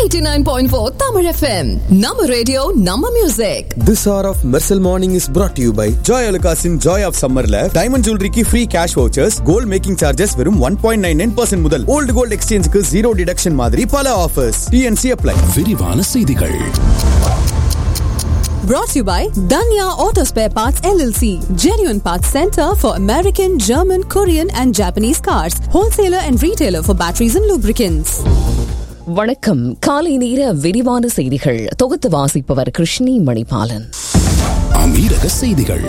89.4 Tamil FM. நம்ம radio நம்ம music This hour of Mersal Morning is brought to you by Joy Alukasin Joy of Summerல diamond ஜுவல்லரிக்கு free cash vouchers gold making charges வெறும் one point nine nine percent முதல் old gold எக்ஸ்சேஞ்சுக்கு zero deduction மாதிரி பல offers DNC apply விரிவான செய்திகள் brought to you by Danya Auto Spare Parts LLC. Genuine Parts Center for American, German, Korean and Japanese cars. Wholesaler and retailer for batteries and lubricants. வணக்கம் காலை நேர விரிவான செய்திகள் தொகுத்து வாசிப்பவர் கிருஷ்ணி மணிபாலன் அமீரக செய்திகள்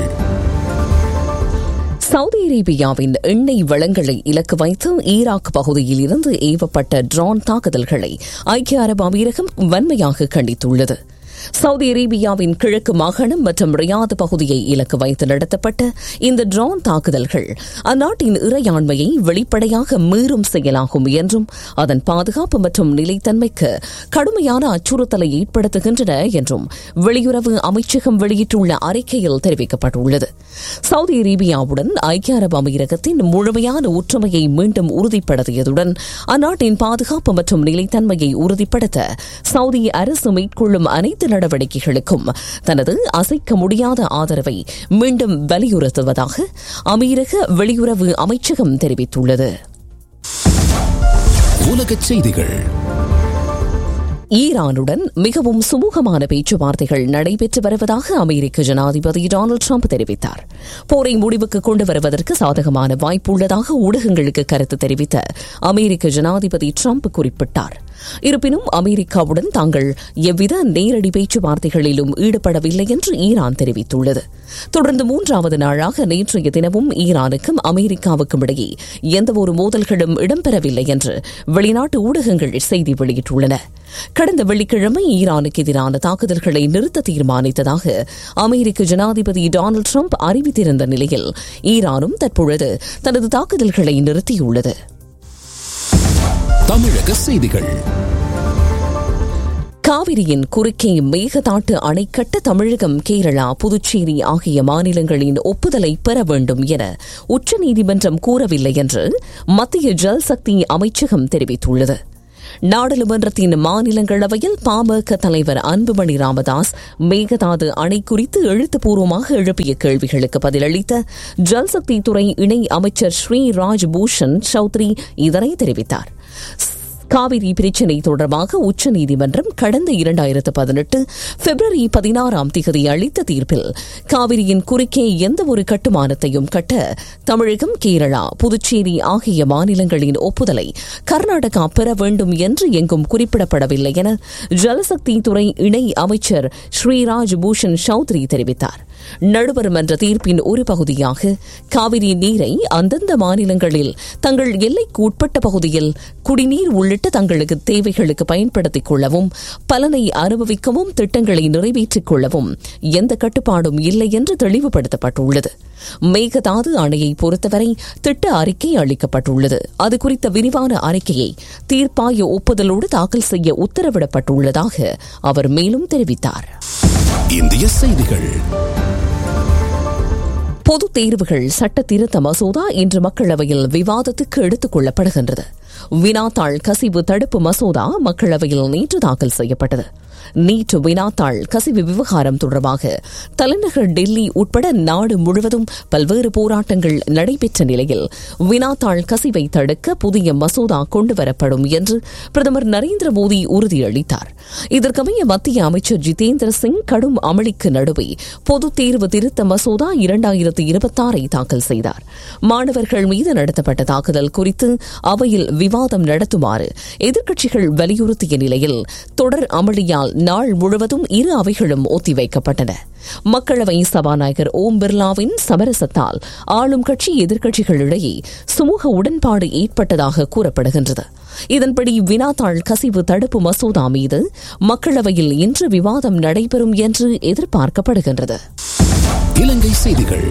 சவுதி அரேபியாவின் எண்ணெய் வளங்களை இலக்கு வைத்து ஈராக் பகுதியில் இருந்து ஏவப்பட்ட ட்ரோன் தாக்குதல்களை ஐக்கிய அரபு அமீரகம் வன்மையாக கண்டித்துள்ளது சவுதி அரேபியாவின் கிழக்கு மாகாணம் மற்றும் ரியாத் பகுதியை இலக்கு வைத்து நடத்தப்பட்ட இந்த ட்ரோன் தாக்குதல்கள் அந்நாட்டின் இறையாண்மையை வெளிப்படையாக மீறும் செயலாகும் என்றும் அதன் பாதுகாப்பு மற்றும் நிலைத்தன்மைக்கு கடுமையான அச்சுறுத்தலை ஏற்படுத்துகின்றன என்றும் வெளியுறவு அமைச்சகம் வெளியிட்டுள்ள அறிக்கையில் தெரிவிக்கப்பட்டுள்ளது சவுதி அரேபியாவுடன் ஐக்கிய அரபு அமீரகத்தின் முழுமையான ஒற்றுமையை மீண்டும் உறுதிப்படுத்தியதுடன் அந்நாட்டின் பாதுகாப்பு மற்றும் நிலைத்தன்மையை உறுதிப்படுத்த சவுதி அரசு மேற்கொள்ளும் அனைத்து நடவடிக்கைகளுக்கும் தனது அசைக்க முடியாத ஆதரவை மீண்டும் வலியுறுத்துவதாக அமீரக வெளியுறவு அமைச்சகம் தெரிவித்துள்ளது உலகச் செய்திகள் ஈரானுடன் மிகவும் சுமூகமான பேச்சுவார்த்தைகள் நடைபெற்று வருவதாக அமெரிக்க ஜனாதிபதி டொனால்டு ட்ரம்ப் தெரிவித்தார் போரை முடிவுக்கு கொண்டு வருவதற்கு சாதகமான வாய்ப்பு உள்ளதாக ஊடகங்களுக்கு கருத்து தெரிவித்த அமெரிக்க ஜனாதிபதி ட்ரம்ப் குறிப்பிட்டார் இருப்பினும் அமெரிக்காவுடன் தாங்கள் எவ்வித நேரடி பேச்சுவார்த்தைகளிலும் ஈடுபடவில்லை என்று ஈரான் தெரிவித்துள்ளது தொடர்ந்து மூன்றாவது நாளாக நேற்றைய தினமும் ஈரானுக்கும் அமெரிக்காவுக்கும் இடையே எந்தவொரு மோதல்களும் இடம்பெறவில்லை என்று வெளிநாட்டு ஊடகங்கள் செய்தி வெளியிட்டுள்ளன கடந்த வெள்ளிக்கிழமை ஈரானுக்கு எதிரான தாக்குதல்களை நிறுத்த தீர்மானித்ததாக அமெரிக்க ஜனாதிபதி டொனால்டு ட்ரம்ப் அறிவித்திருந்த நிலையில் ஈரானும் தற்பொழுது தனது தாக்குதல்களை நிறுத்தியுள்ளது தமிழக செய்திகள் காவிரியின் குறுக்கே மேகதாட்டு அணை கட்ட தமிழகம் கேரளா புதுச்சேரி ஆகிய மாநிலங்களின் ஒப்புதலை பெற வேண்டும் என உச்சநீதிமன்றம் கூறவில்லை என்று மத்திய ஜல் சக்தி அமைச்சகம் தெரிவித்துள்ளது நாடாளுமன்றத்தின் மாநிலங்களவையில் பாமக தலைவர் அன்புமணி ராமதாஸ் மேகதாது அணை குறித்து எழுத்துப்பூர்வமாக எழுப்பிய கேள்விகளுக்கு பதிலளித்த ஜல்சக்தி துறை இணை அமைச்சர் ஸ்ரீ ராஜ் பூஷன் சௌத்ரி இதனை தெரிவித்தார் காவிரி பிரச்சினை தொடர்பாக உச்சநீதிமன்றம் கடந்த இரண்டாயிரத்து பதினெட்டு பிப்ரவரி பதினாறாம் திகதி அளித்த தீர்ப்பில் காவிரியின் குறுக்கே எந்தவொரு கட்டுமானத்தையும் கட்ட தமிழகம் கேரளா புதுச்சேரி ஆகிய மாநிலங்களின் ஒப்புதலை கர்நாடகா பெற வேண்டும் என்று எங்கும் குறிப்பிடப்படவில்லை என ஜலசக்தி துறை இணை அமைச்சர் ஸ்ரீராஜ் பூஷன் சௌத்ரி தெரிவித்தார் நடுவர் மன்ற தீர்ப்பின் ஒரு பகுதியாக காவிரி நீரை அந்தந்த மாநிலங்களில் தங்கள் எல்லைக்கு உட்பட்ட பகுதியில் குடிநீர் உள்ளிட்ட தங்களுக்கு தேவைகளுக்கு பயன்படுத்திக் கொள்ளவும் பலனை அனுபவிக்கவும் திட்டங்களை நிறைவேற்றிக் கொள்ளவும் எந்த கட்டுப்பாடும் இல்லை என்று தெளிவுபடுத்தப்பட்டுள்ளது மேகதாது அணையை பொறுத்தவரை திட்ட அறிக்கை அளிக்கப்பட்டுள்ளது அது குறித்த விரிவான அறிக்கையை தீர்ப்பாய ஒப்புதலோடு தாக்கல் செய்ய உத்தரவிடப்பட்டுள்ளதாக அவர் மேலும் தெரிவித்தார் இந்திய செய்திகள் பொதுத் தேர்வுகள் சட்ட திருத்த மசோதா இன்று மக்களவையில் விவாதத்துக்கு எடுத்துக் கொள்ளப்படுகின்றது வினாத்தாள் கசிவு தடுப்பு மசோதா மக்களவையில் நேற்று தாக்கல் செய்யப்பட்டது நீட் வினாத்தாள் கசிவு விவகாரம் தொடர்பாக தலைநகர் டெல்லி உட்பட நாடு முழுவதும் பல்வேறு போராட்டங்கள் நடைபெற்ற நிலையில் வினாத்தாள் கசிவை தடுக்க புதிய மசோதா கொண்டுவரப்படும் என்று பிரதமர் நரேந்திர மோடி உறுதியளித்தார் இதற்கமைய மத்திய அமைச்சர் ஜிதேந்திர சிங் கடும் அமளிக்கு நடுவே பொதுத் தேர்வு திருத்த மசோதா இரண்டாயிரத்து இருபத்தாறை தாக்கல் செய்தார் மாணவர்கள் மீது நடத்தப்பட்ட தாக்குதல் குறித்து அவையில் விவாதம் நடத்துமாறு எதிர்க்கட்சிகள் வலியுறுத்திய நிலையில் தொடர் அமளியால் நாள் முழுவதும் இரு அவைகளும் ஒத்திவைக்கப்பட்டன மக்களவை சபாநாயகர் ஓம் பிர்லாவின் சமரசத்தால் ஆளும் கட்சி எதிர்க்கட்சிகளிடையே சுமூக உடன்பாடு ஏற்பட்டதாக கூறப்படுகின்றது இதன்படி வினாத்தாள் கசிவு தடுப்பு மசோதா மீது மக்களவையில் இன்று விவாதம் நடைபெறும் என்று எதிர்பார்க்கப்படுகின்றது இலங்கை செய்திகள்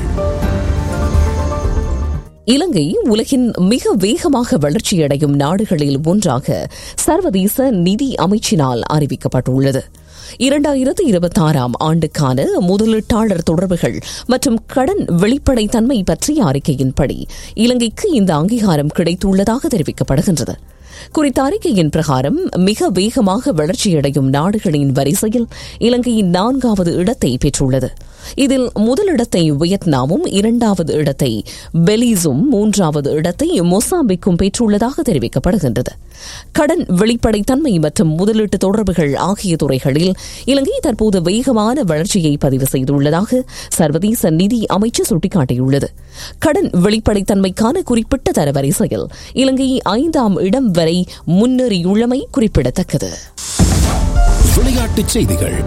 இலங்கை உலகின் மிக வேகமாக வளர்ச்சியடையும் நாடுகளில் ஒன்றாக சர்வதேச நிதி அமைச்சினால் அறிவிக்கப்பட்டுள்ளது இரண்டாயிரத்து இருபத்தாறாம் ஆண்டுக்கான முதலீட்டாளர் தொடர்புகள் மற்றும் கடன் வெளிப்படைத்தன்மை பற்றிய அறிக்கையின்படி இலங்கைக்கு இந்த அங்கீகாரம் கிடைத்துள்ளதாக தெரிவிக்கப்படுகின்றது குறித்த அறிக்கையின் பிரகாரம் மிக வேகமாக வளர்ச்சியடையும் நாடுகளின் வரிசையில் இலங்கையின் நான்காவது இடத்தை பெற்றுள்ளது இதில் முதலிடத்தை வியட்நாமும் இரண்டாவது இடத்தை பெலீஸும் மூன்றாவது இடத்தை மொசாம்பிக்கும் பெற்றுள்ளதாக தெரிவிக்கப்படுகின்றது கடன் வெளிப்படைத்தன்மை மற்றும் முதலீட்டு தொடர்புகள் ஆகிய துறைகளில் இலங்கை தற்போது வேகமான வளர்ச்சியை பதிவு செய்துள்ளதாக சர்வதேச நிதி அமைச்சு சுட்டிக்காட்டியுள்ளது கடன் வெளிப்படைத்தன்மைக்கான குறிப்பிட்ட தரவரிசையில் இலங்கை ஐந்தாம் இடம் வரை முன்னேறியுள்ளமை குறிப்பிடத்தக்கது விளையாட்டுச் செய்திகள்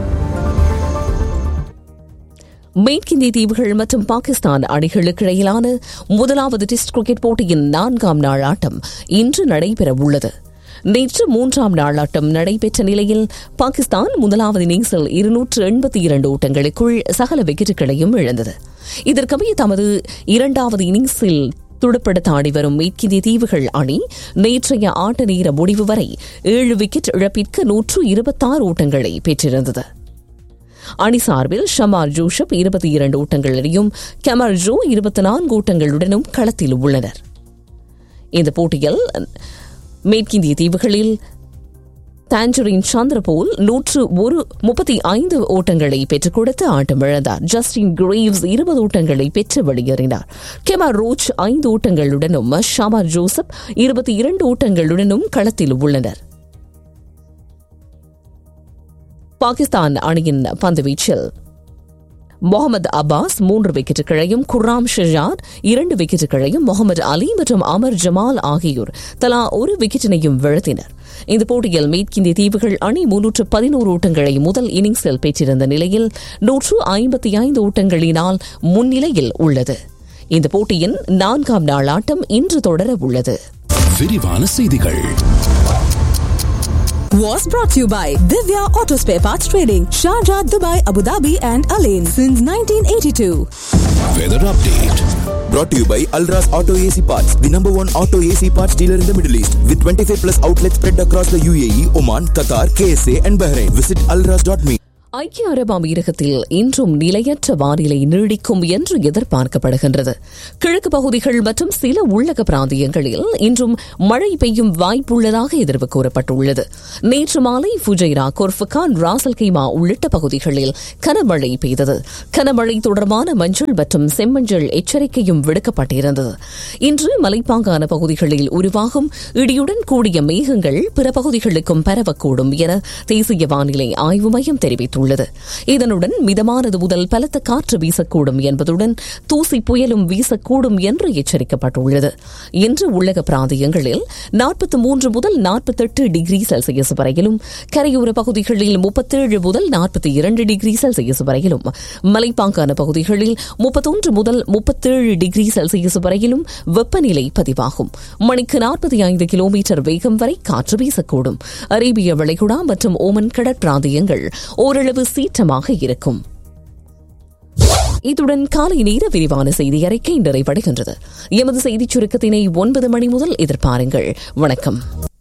மேற்கிந்திய தீவுகள் மற்றும் பாகிஸ்தான் அணிகளுக்கு இடையிலான முதலாவது டெஸ்ட் கிரிக்கெட் போட்டியின் நான்காம் நாள் ஆட்டம் இன்று நடைபெறவுள்ளது நேற்று மூன்றாம் நாள் ஆட்டம் நடைபெற்ற நிலையில் பாகிஸ்தான் முதலாவது இன்னிங்ஸில் இருநூற்று எண்பத்தி இரண்டு ஓட்டங்களுக்குள் சகல விக்கெட்டுகளையும் இழந்தது இதற்கமைய தமது இரண்டாவது இன்னிங்ஸில் துடுப்படுத்த ஆடி வரும் மேற்கிந்திய தீவுகள் அணி நேற்றைய ஆட்ட நேர முடிவு வரை ஏழு விக்கெட் இழப்பிற்கு நூற்று இருபத்தாறு ஓட்டங்களை பெற்றிருந்தது அணி சார்பில் ஷமார் ஜோஷப் இருபத்தி இரண்டு ஓட்டங்களுடனும் கெமர் ஜோ இருபத்தி நான்கு ஓட்டங்களுடனும் களத்தில் உள்ளனர் இந்த போட்டியில் மேற்கிந்திய தீவுகளில் தாஞ்சரின் சந்திரபோல் நூற்று ஒரு முப்பத்தி ஐந்து ஓட்டங்களை பெற்றுக் கொடுத்து ஆட்டமிழந்தார் ஜஸ்டின் கிரேவ்ஸ் இருபது ஓட்டங்களை பெற்று வெளியேறினார் கெமா ரோச் ஐந்து ஓட்டங்களுடனும் ஷமா ஜோசப் இருபத்தி இரண்டு ஓட்டங்களுடனும் களத்தில் உள்ளனர் பாகிஸ்தான் அணியின் பந்துவீச்சில் முகமது அப்பாஸ் மூன்று விக்கெட்டுகளையும் குர்ராம் ஷிஜாத் இரண்டு விக்கெட்டுகளையும் முகமது அலி மற்றும் அமர் ஜமால் ஆகியோர் தலா ஒரு விக்கெட்டினையும் வீழ்த்தினர் இந்த போட்டியில் மேற்கிந்திய தீவுகள் அணி முன்னூற்று பதினோரு ஓட்டங்களை முதல் இன்னிங்ஸில் பெற்றிருந்த நிலையில் நூற்று ஐம்பத்தி ஐந்து ஓட்டங்களினால் முன்னிலையில் உள்ளது இந்த போட்டியின் நான்காம் நாள் ஆட்டம் இன்று தொடர உள்ளது விரிவான செய்திகள் Was brought to you by Divya Auto Spare Parts Trading, Sharjah, Dubai, Abu Dhabi, and Alain since 1982. Weather update Brought to you by Alras Auto AC Parts, the number one auto AC parts dealer in the Middle East, with 25 plus outlets spread across the UAE, Oman, Qatar, KSA, and Bahrain. Visit alras.me. ஐக்கிய அரபு அமீரகத்தில் இன்றும் நிலையற்ற வானிலை நீடிக்கும் என்று எதிர்பார்க்கப்படுகின்றது கிழக்கு பகுதிகள் மற்றும் சில உள்ளக பிராந்தியங்களில் இன்றும் மழை பெய்யும் வாய்ப்புள்ளதாக எதிர்வு கூறப்பட்டுள்ளது நேற்று மாலை ஃபுஜைரா கொர்ஃபகான் ராசல் கைமா உள்ளிட்ட பகுதிகளில் கனமழை பெய்தது கனமழை தொடர்பான மஞ்சள் மற்றும் செம்மஞ்சள் எச்சரிக்கையும் விடுக்கப்பட்டிருந்தது இன்று மலைப்பாங்கான பகுதிகளில் உருவாகும் இடியுடன் கூடிய மேகங்கள் பிற பகுதிகளுக்கும் பரவக்கூடும் என தேசிய வானிலை ஆய்வு மையம் தெரிவித்துள்ளது உள்ளது இதனுடன் மிதமானது முதல் பலத்த காற்று வீசக்கூடும் என்பதுடன் தூசி புயலும் வீசக்கூடும் என்று எச்சரிக்கப்பட்டுள்ளது இன்று உள்ளக பிராந்தியங்களில் நாற்பத்தி மூன்று முதல் நாற்பத்தெட்டு டிகிரி செல்சியஸ் வரையிலும் கரையோர பகுதிகளில் முப்பத்தேழு முதல் நாற்பத்தி இரண்டு டிகிரி செல்சியஸ் வரையிலும் மலைப்பாங்கான பகுதிகளில் முப்பத்தொன்று முதல் முப்பத்தேழு டிகிரி செல்சியஸ் வரையிலும் வெப்பநிலை பதிவாகும் மணிக்கு நாற்பத்தி ஐந்து கிலோமீட்டர் வேகம் வரை காற்று வீசக்கூடும் அரேபிய வளைகுடா மற்றும் ஓமன் கடற்பிராந்தியங்கள் ஓரளவு சீற்றமாக இருக்கும் இத்துடன் காலை நேர விரிவான செய்தி அறிக்கை நிறைவடைகின்றது எமது செய்திச் சுருக்கத்தினை ஒன்பது மணி முதல் எதிர்பாருங்கள் வணக்கம்